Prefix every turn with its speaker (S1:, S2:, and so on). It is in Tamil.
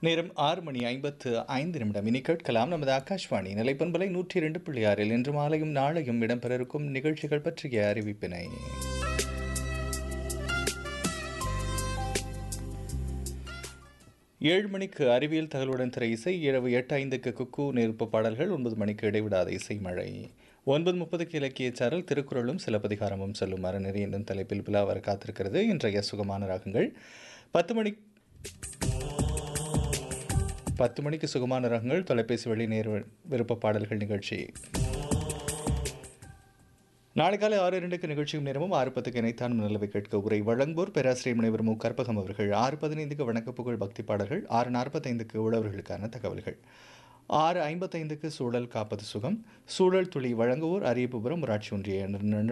S1: நேரம் ஆறு மணி ஐம்பத்து ஐந்து நிமிடம் இனி கேட்கலாம் நமது ஆகாஷ்வாணி நிலைப்பண்பலை நூற்றி இரண்டு புள்ளி ஆறில் இன்று மாலையும் நாளையும் இடம்பெற இருக்கும் நிகழ்ச்சிகள் பற்றிய அறிவிப்பினை ஏழு மணிக்கு அறிவியல் தகவலுடன் திரை இசை இரவு எட்டு ஐந்துக்கு குக்கு நெருப்பு பாடல்கள் ஒன்பது மணிக்கு இடைவிடாத இசை மழை ஒன்பது முப்பதுக்கு இலக்கிய சாரல் திருக்குறளும் சிலப்பதிகாரமும் செல்லும் அறநெறி என்னும் தலைப்பில் விழா வர காத்திருக்கிறது இன்றைய சுகமான ராகங்கள் பத்து மணி பத்து மணிக்கு சுகமான ரகங்கள் தொலைபேசி வழி நேர் விருப்ப பாடல்கள் நிகழ்ச்சி நாளை காலை ஆறு இரண்டுக்கு நிகழ்ச்சியும் நேரமும் ஆறு பத்துக்கு இணைத்தான் நிலவை கேட்க உரை வழங்குவோர் பேராசிரியர் முனைவர் மு கற்பகம் அவர்கள் ஆறு பதினைந்துக்கு வணக்க புகழ் பக்தி பாடல்கள் ஆறு நாற்பத்தைந்துக்கு உழவர்களுக்கான தகவல்கள் ஆறு ஐம்பத்தைந்துக்கு சூழல் காப்பது சுகம் சூழல் துளி வழங்குவோர் அரியபுரம் ஊராட்சி ஒன்றிய